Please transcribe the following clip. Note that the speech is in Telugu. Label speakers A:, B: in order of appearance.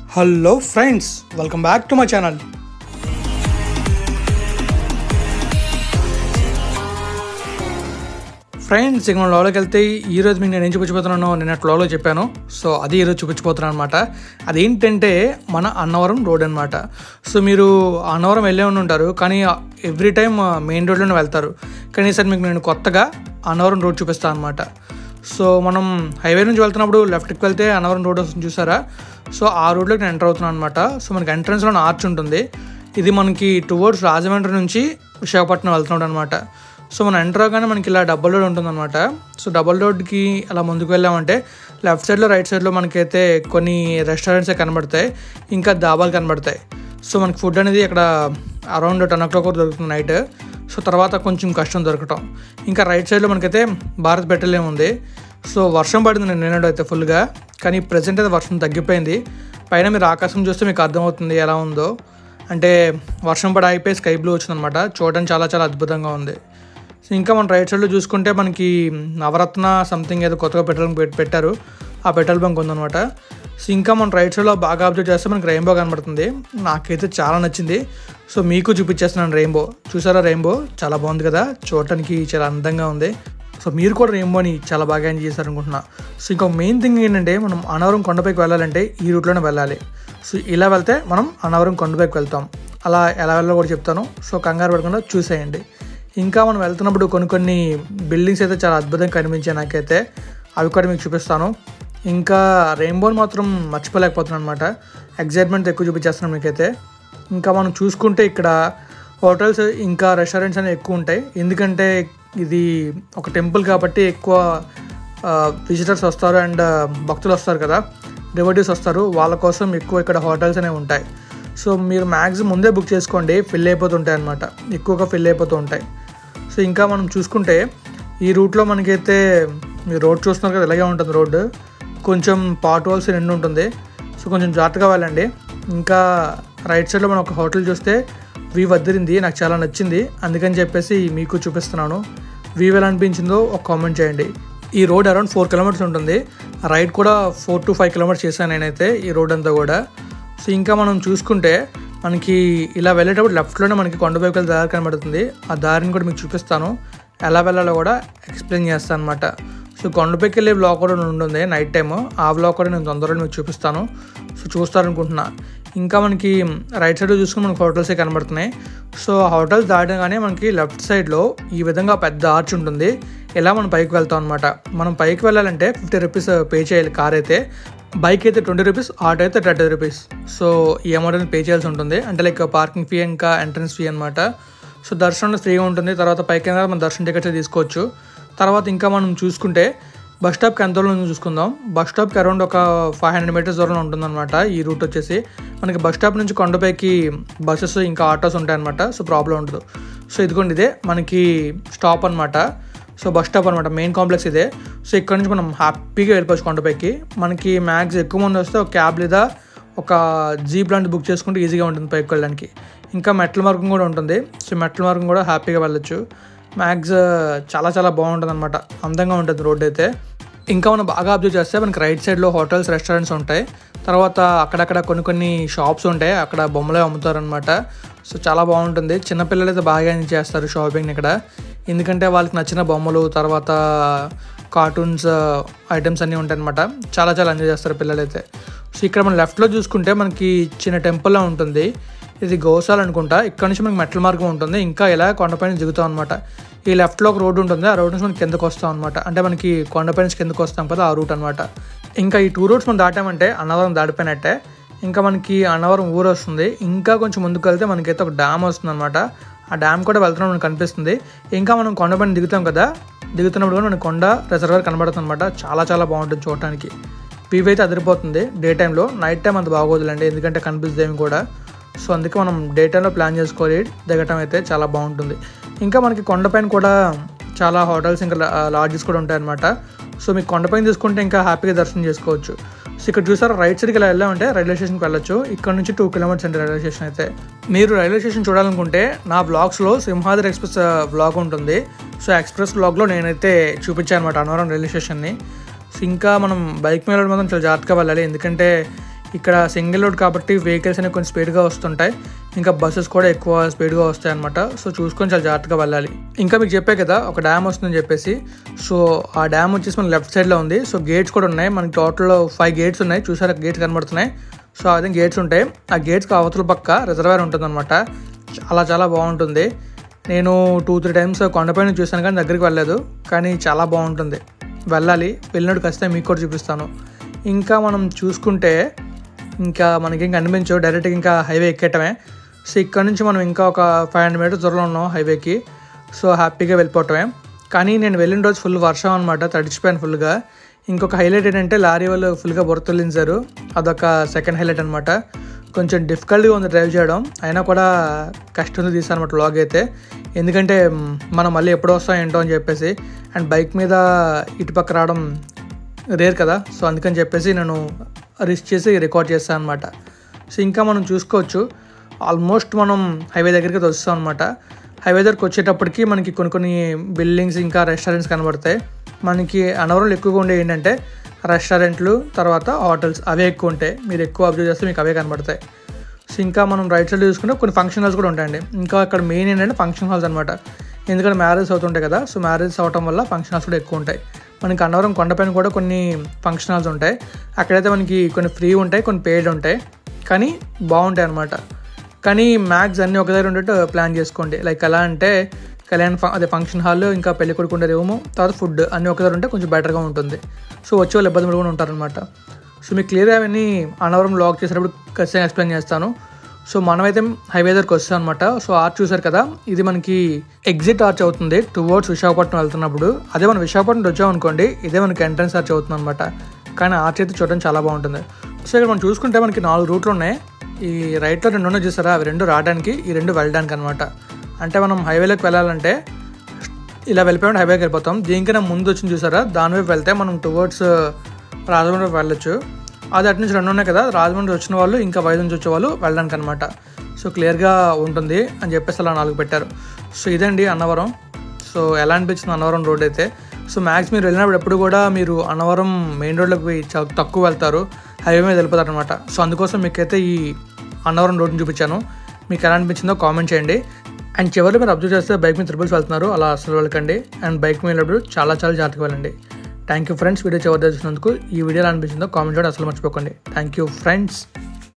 A: hello friends welcome back to my channel friends ఇక మనం లోలోకి వెళ్తే ఈ రోజు మీకు నేను ఏం చూపించబోతున్నానో నేను అట్లా లోలో చెప్పాను సో అది ఈరోజు చూపించబోతున్నాను అనమాట అదేంటంటే మన అన్నవరం రోడ్ అనమాట సో మీరు అన్నవరం వెళ్ళే ఉండి ఉంటారు కానీ ఎవ్రీ టైం మెయిన్ రోడ్లోనే వెళ్తారు కానీ ఈసారి మీకు నేను కొత్తగా అన్నవరం రోడ్ చూపిస్తాను అనమాట సో మనం హైవే నుంచి వెళ్తున్నప్పుడు లెఫ్ట్కి వెళ్తే అన్నవరం రోడ్ వస్తుంది చూసారా సో ఆ రోడ్లోకి నేను ఎంటర్ అవుతున్నాను అనమాట సో మనకి ఎంట్రన్స్లో ఆర్చ్ ఉంటుంది ఇది మనకి టువర్డ్స్ రాజమండ్రి నుంచి విశాఖపట్నం వెళ్తున్నాడు అనమాట సో మనం ఎంటర్ అవగానే మనకి ఇలా డబల్ రోడ్ ఉంటుందన్నమాట సో డబల్ రోడ్కి అలా ముందుకు వెళ్ళామంటే లెఫ్ట్ సైడ్లో రైట్ సైడ్లో మనకైతే కొన్ని రెస్టారెంట్సే కనబడతాయి ఇంకా దాబాలు కనబడతాయి సో మనకి ఫుడ్ అనేది ఇక్కడ అరౌండ్ టెన్ ఓ క్లాక్ దొరుకుతుంది నైట్ సో తర్వాత కొంచెం కష్టం దొరకటం ఇంకా రైట్ సైడ్లో మనకైతే భారత్ పెట్రోలియం ఉంది సో వర్షం పడింది నేను నిన్నడు అయితే ఫుల్గా కానీ ప్రజెంట్ అయితే వర్షం తగ్గిపోయింది పైన మీరు ఆకాశం చూస్తే మీకు అర్థమవుతుంది ఎలా ఉందో అంటే వర్షం పడి అయిపోయి స్కై బ్లూ వచ్చిందనమాట చూడడానికి చాలా చాలా అద్భుతంగా ఉంది సో ఇంకా మన రైట్ సైడ్లో చూసుకుంటే మనకి నవరత్న సంథింగ్ ఏదో కొత్తగా పెట్రోల్ బంక్ పెట్టారు ఆ పెట్రోల్ బంక్ ఉందన్నమాట సో ఇంకా మన రైట్ సైడ్లో బాగా అబ్జర్వ్ చేస్తే మనకి రెయిన్బో కనబడుతుంది నాకైతే చాలా నచ్చింది సో మీకు చూపించేస్తున్నాను రెయిన్బో చూసారా రెయిన్బో చాలా బాగుంది కదా చూడటానికి చాలా అందంగా ఉంది సో మీరు కూడా రెయిన్బోని చాలా బాగా ఎంజాయ్ చేశారనుకుంటున్నా సో ఇంకో మెయిన్ థింగ్ ఏంటంటే మనం అన్నవరం కొండపైకి వెళ్ళాలంటే ఈ రూట్లోనే వెళ్ళాలి సో ఇలా వెళ్తే మనం అన్నవరం కొండపైకి వెళ్తాం అలా ఎలా వెళ్ళాలో కూడా చెప్తాను సో కంగారు పడకుండా చూసేయండి ఇంకా మనం వెళ్తున్నప్పుడు కొన్ని కొన్ని బిల్డింగ్స్ అయితే చాలా అద్భుతంగా కనిపించాయి నాకైతే అవి కూడా మీకు చూపిస్తాను ఇంకా రెయిన్బోని మాత్రం మర్చిపోలేకపోతున్నాను అనమాట ఎగ్జైట్మెంట్ ఎక్కువ చూపించేస్తున్నాను మీకైతే ఇంకా మనం చూసుకుంటే ఇక్కడ హోటల్స్ ఇంకా రెస్టారెంట్స్ అనేవి ఎక్కువ ఉంటాయి ఎందుకంటే ఇది ఒక టెంపుల్ కాబట్టి ఎక్కువ విజిటర్స్ వస్తారు అండ్ భక్తులు వస్తారు కదా రిలేటివ్స్ వస్తారు వాళ్ళ కోసం ఎక్కువ ఇక్కడ హోటల్స్ అనేవి ఉంటాయి సో మీరు మ్యాక్సిమం ముందే బుక్ చేసుకోండి ఫిల్ అయిపోతుంటాయి అనమాట ఎక్కువగా ఫిల్ అయిపోతూ ఉంటాయి సో ఇంకా మనం చూసుకుంటే ఈ రూట్లో మనకైతే మీరు రోడ్ చూస్తున్నారు కదా ఇలాగే ఉంటుంది రోడ్డు కొంచెం పాట్ హోల్స్ రెండు ఉంటుంది సో కొంచెం జాగ్రత్తగా వెళ్ళండి ఇంకా రైట్ సైడ్లో మనం ఒక హోటల్ చూస్తే వీ వద్దరింది నాకు చాలా నచ్చింది అందుకని చెప్పేసి మీకు చూపిస్తున్నాను వ్యూ ఎలా అనిపించిందో ఒక కామెంట్ చేయండి ఈ రోడ్ అరౌండ్ ఫోర్ కిలోమీటర్స్ ఉంటుంది రైడ్ కూడా ఫోర్ టు ఫైవ్ కిలోమీటర్స్ చేశాను నేనైతే ఈ రోడ్ అంతా కూడా సో ఇంకా మనం చూసుకుంటే మనకి ఇలా వెళ్ళేటప్పుడు లెఫ్ట్లోనే మనకి కొండపైకి దారి కనబడుతుంది ఆ దారిని కూడా మీకు చూపిస్తాను ఎలా వెళ్ళాలో కూడా ఎక్స్ప్లెయిన్ చేస్తాను అనమాట సో కొండపైకి వెళ్ళే బ్లాక్ కూడా ఉంటుంది నైట్ టైము ఆ బ్లాక్ కూడా నేను తొందరగా మీకు చూపిస్తాను సో చూస్తారనుకుంటున్నా ఇంకా మనకి రైట్ సైడ్ చూసుకుని మనకి హోటల్సే కనబడుతున్నాయి సో హోటల్స్ దాటగానే మనకి లెఫ్ట్ సైడ్లో ఈ విధంగా పెద్ద ఆర్చ్ ఉంటుంది ఇలా మనం పైకి వెళ్తాం అనమాట మనం పైకి వెళ్ళాలంటే ఫిఫ్టీ రూపీస్ పే చేయాలి కార్ అయితే బైక్ అయితే ట్వంటీ రూపీస్ ఆటో అయితే థర్టీ రూపీస్ సో ఈ అమౌంట్ అనేది పే చేయాల్సి ఉంటుంది అంటే లైక్ పార్కింగ్ ఫీ ఇంకా ఎంట్రన్స్ ఫీ అనమాట సో దర్శనం ఫ్రీగా ఉంటుంది తర్వాత పైకి మనం దర్శనం టికెట్స్ తీసుకోవచ్చు తర్వాత ఇంకా మనం చూసుకుంటే బస్ స్టాప్కి ఎంత దూరం ఉందో చూసుకుందాం బస్ స్టాప్కి అరౌండ్ ఒక ఫైవ్ హండ్రెడ్ మీటర్స్ దూరంలో ఉంటుందన్నమాట ఈ రూట్ వచ్చేసి మనకి బస్ స్టాప్ నుంచి కొండపైకి బస్సెస్ ఇంకా ఆటోస్ ఉంటాయన్నమాట సో ప్రాబ్లం ఉండదు సో ఇదిగోండి ఇదే మనకి స్టాప్ అనమాట సో బస్ స్టాప్ అనమాట మెయిన్ కాంప్లెక్స్ ఇదే సో ఇక్కడ నుంచి మనం హ్యాపీగా వెళ్ళిపోవచ్చు కొండపైకి మనకి మ్యాక్స్ ఎక్కువ మంది వస్తే ఒక క్యాబ్ లేదా ఒక జీప్ లాంటి బుక్ చేసుకుంటే ఈజీగా ఉంటుంది పైకి వెళ్ళడానికి ఇంకా మెట్ల మార్గం కూడా ఉంటుంది సో మెట్ల మార్గం కూడా హ్యాపీగా వెళ్ళొచ్చు మ్యాక్స్ చాలా చాలా బాగుంటుంది అనమాట అందంగా ఉంటుంది రోడ్ అయితే ఇంకా మనం బాగా అబ్జర్వ్ చేస్తే మనకి రైట్ సైడ్లో హోటల్స్ రెస్టారెంట్స్ ఉంటాయి తర్వాత అక్కడక్కడ కొన్ని కొన్ని షాప్స్ ఉంటాయి అక్కడ బొమ్మలే అమ్ముతారనమాట సో చాలా బాగుంటుంది చిన్నపిల్లలు అయితే బాగా ఎంజాయ్ చేస్తారు షాపింగ్ ఇక్కడ ఎందుకంటే వాళ్ళకి నచ్చిన బొమ్మలు తర్వాత కార్టూన్స్ ఐటమ్స్ అన్నీ ఉంటాయి అనమాట చాలా చాలా ఎంజాయ్ చేస్తారు పిల్లలైతే సో ఇక్కడ మనం లెఫ్ట్లో చూసుకుంటే మనకి చిన్న టెంపుల్లా ఉంటుంది ఇది గోశాల అనుకుంటా ఇక్కడ నుంచి మనకి మెట్ల మార్గం ఉంటుంది ఇంకా ఇలా కొండపైన దిగుతాం అనమాట ఈ లెఫ్ట్లో ఒక రోడ్డు ఉంటుంది ఆ రోడ్ నుంచి మనం కిందకు వస్తాం అనమాట అంటే మనకి కొండపై నుంచి కిందకు వస్తాం కదా ఆ రూట్ అనమాట ఇంకా ఈ టూ రూట్స్ మనం దాటామంటే అన్నవరం దాటిపోయినట్టే ఇంకా మనకి అన్నవరం ఊరు వస్తుంది ఇంకా కొంచెం ముందుకు వెళ్తే మనకైతే ఒక డ్యామ్ వస్తుంది అనమాట ఆ డ్యామ్ కూడా వెళ్తున్నాం మనకు కనిపిస్తుంది ఇంకా మనం కొండపైన దిగుతాం కదా దిగుతున్నప్పుడు కూడా మనకి కొండ రిజర్వర్ కనబడుతుంది అనమాట చాలా చాలా బాగుంటుంది చూడటానికి వ్యూ అయితే అదిరిపోతుంది డే టైంలో నైట్ టైం అంత బాగోదులండి ఎందుకంటే కనిపిస్తుంది ఏమి కూడా సో అందుకే మనం డే టైంలో ప్లాన్ చేసుకోవాలి దిగటం అయితే చాలా బాగుంటుంది ఇంకా మనకి కొండపైన కూడా చాలా హోటల్స్ ఇంకా లాడ్జెస్ కూడా ఉంటాయన్నమాట సో మీకు కొండపైన తీసుకుంటే ఇంకా హ్యాపీగా దర్శనం చేసుకోవచ్చు సో ఇక్కడ చూసారా రైట్ సైడ్కి ఇలా వెళ్ళామంటే రైల్వే స్టేషన్కి వెళ్ళొచ్చు ఇక్కడ నుంచి టూ కిలోమీటర్స్ అంటే రైల్వే స్టేషన్ అయితే మీరు రైల్వే స్టేషన్ చూడాలనుకుంటే నా బ్లాగ్స్లో సింహాద్రి ఎక్స్ప్రెస్ బ్లాగ్ ఉంటుంది సో ఎక్స్ప్రెస్ బ్లాగ్లో నేనైతే చూపించాను అనమాట అన్నవరం రైల్వే స్టేషన్ని సో ఇంకా మనం బైక్ మీద మాత్రం చాలా జాగ్రత్తగా వెళ్ళాలి ఎందుకంటే ఇక్కడ సింగిల్ రోడ్ కాబట్టి వెహికల్స్ అనేవి కొంచెం స్పీడ్గా వస్తుంటాయి ఇంకా బస్సెస్ కూడా ఎక్కువ స్పీడ్గా వస్తాయి అనమాట సో చూసుకొని చాలా జాగ్రత్తగా వెళ్ళాలి ఇంకా మీకు చెప్పే కదా ఒక డ్యామ్ వస్తుందని చెప్పేసి సో ఆ డ్యామ్ వచ్చేసి మన లెఫ్ట్ సైడ్లో ఉంది సో గేట్స్ కూడా ఉన్నాయి మనకి టోటల్ ఫైవ్ గేట్స్ ఉన్నాయి చూసారా గేట్స్ కనబడుతున్నాయి సో అదే గేట్స్ ఉంటాయి ఆ గేట్స్కి అవతల పక్క రిజర్వేర్ ఉంటుందన్నమాట చాలా చాలా బాగుంటుంది నేను టూ త్రీ టైమ్స్ కొండపైన చూశాను కానీ దగ్గరికి వెళ్ళలేదు కానీ చాలా బాగుంటుంది వెళ్ళాలి వెళ్ళినట్టు ఖచ్చితంగా మీకు కూడా చూపిస్తాను ఇంకా మనం చూసుకుంటే ఇంకా మనకి ఇంకా అనిపించవు డైరెక్ట్గా ఇంకా హైవే ఎక్కేయటమే సో ఇక్కడ నుంచి మనం ఇంకా ఒక ఫైవ్ హండ్రెడ్ మీటర్స్ దూరంలో ఉన్నాం హైవేకి సో హ్యాపీగా వెళ్ళిపోవటమే కానీ నేను వెళ్ళిన రోజు ఫుల్ వర్షం అనమాట తడిచిపోయాను ఫుల్గా ఇంకొక హైలైట్ ఏంటంటే లారీ వాళ్ళు ఫుల్గా బొరతలించారు అదొక సెకండ్ హైలైట్ అనమాట కొంచెం డిఫికల్ట్గా ఉంది డ్రైవ్ చేయడం అయినా కూడా కష్టంతో తీసాను అనమాట లాగ్ అయితే ఎందుకంటే మ్, మనం మళ్ళీ ఎప్పుడు వస్తాం ఏంటో అని చెప్పేసి అండ్ బైక్ మీద ఇటుపక్క రావడం రేర్ కదా సో అందుకని చెప్పేసి నేను రిస్క్ చేసి రికార్డ్ చేస్తాను అనమాట సో ఇంకా మనం చూసుకోవచ్చు ఆల్మోస్ట్ మనం హైవే దగ్గరికి వస్తాం అనమాట హైవే దగ్గరికి వచ్చేటప్పటికి మనకి కొన్ని కొన్ని బిల్డింగ్స్ ఇంకా రెస్టారెంట్స్ కనబడతాయి మనకి అనవరంలో ఎక్కువగా ఉండే ఏంటంటే రెస్టారెంట్లు తర్వాత హోటల్స్ అవే ఎక్కువ ఉంటాయి మీరు ఎక్కువ అబ్జర్వ్ చేస్తే మీకు అవే కనబడతాయి సో ఇంకా మనం రైట్ సైడ్ చూసుకుంటే కొన్ని ఫంక్షన్ హాల్స్ కూడా ఉంటాయండి ఇంకా ఇక్కడ మెయిన్ ఏంటంటే ఫంక్షన్ హాల్స్ అనమాట ఎందుకంటే మ్యారేజ్ అవుతుంటాయి కదా సో మ్యారేజ్ అవటం వల్ల ఫంక్షన్ హాల్స్ కూడా ఎక్కువ ఉంటాయి మనకి అన్నవరం కొండపైన కూడా కొన్ని ఫంక్షన్ హాల్స్ ఉంటాయి అక్కడైతే మనకి కొన్ని ఫ్రీ ఉంటాయి కొన్ని పెయిడ్ ఉంటాయి కానీ బాగుంటాయి అనమాట కానీ మ్యాక్స్ అన్నీ ఒక దగ్గర ఉండేట్టు ప్లాన్ చేసుకోండి లైక్ ఎలా అంటే కళ్యాణ్ ఫ- అదే ఫంక్షన్ హాల్ ఇంకా పెళ్లి కొడుకు ఉండే రూము తర్వాత ఫుడ్ అన్నీ ఒక దగ్గర ఉంటే కొంచెం బెటర్గా ఉంటుంది సో వచ్చే వాళ్ళు ఇబ్బంది పడుకుని ఉంటారనమాట సో మీకు క్లియర్గా అవన్నీ అన్నవరం లాక్ చేసేటప్పుడు ఖచ్చితంగా ఎక్స్ప్లెయిన్ చేస్తాను సో మనమైతే హైవే దగ్గరకు వస్తాం అనమాట సో ఆర్చ్ చూసారు కదా ఇది మనకి ఎగ్జిట్ ఆర్చ్ అవుతుంది టువర్డ్స్ విశాఖపట్నం వెళ్తున్నప్పుడు అదే మనం విశాఖపట్నం వచ్చాం అనుకోండి ఇదే మనకి ఎంట్రన్స్ ఆర్చ్ అవుతుంది అనమాట కానీ ఆర్చ్ అయితే చూడడం చాలా బాగుంటుంది సో ఇక్కడ మనం చూసుకుంటే మనకి నాలుగు రూట్లు ఉన్నాయి ఈ రైట్లో రెండు ఉన్నాయి చూసారా అవి రెండు రావడానికి ఈ రెండు వెళ్ళడానికి అనమాట అంటే మనం హైవేలోకి వెళ్ళాలంటే ఇలా వెళ్ళిపోయి హైవేకి వెళ్ళిపోతాం దీనికైనా ముందు వచ్చింది చూసారా దాని వైపు వెళ్తే మనం టువర్డ్స్ రాజమండ్రి వైపు వెళ్ళొచ్చు అది అటు నుంచి రెండు ఉన్నాయి కదా రాజమండ్రి వచ్చిన వాళ్ళు ఇంకా వైజాగ్ నుంచి వచ్చే వాళ్ళు వెళ్ళడానికి అనమాట సో క్లియర్గా ఉంటుంది అని చెప్పేసి అలా నాలుగు పెట్టారు సో ఇదండి అన్నవరం సో ఎలా అనిపించింది అన్నవరం రోడ్ అయితే సో మ్యాక్స్ మీరు వెళ్ళినప్పుడు ఎప్పుడు కూడా మీరు అన్నవరం మెయిన్ రోడ్లోకి పోయి చాలా తక్కువ వెళ్తారు హైవే మీద వెళ్ళిపోతారు అనమాట సో అందుకోసం మీకైతే ఈ అన్నవరం రోడ్ని చూపించాను మీకు ఎలా అనిపించిందో కామెంట్ చేయండి అండ్ చివరిలో మీరు అబ్జర్వ్ చేస్తే బైక్ మీద త్రిపుల్స్ వెళ్తున్నారు అలా అసలు వెళ్ళకండి అండ్ బైక్ మీద వెళ్ళినప్పుడు చాలా చాలా జాగ్రత్తగా వెళ్ళండి థ్యాంక్ యూ ఫ్రెండ్స్ వీడియో చివరి చూసినందుకు ఈ వీడియో ఎలా అనిపించిందో కామెంట్ చేయడం అసలు మర్చిపోకండి థ్యాంక్ యూ ఫ్రెండ్స్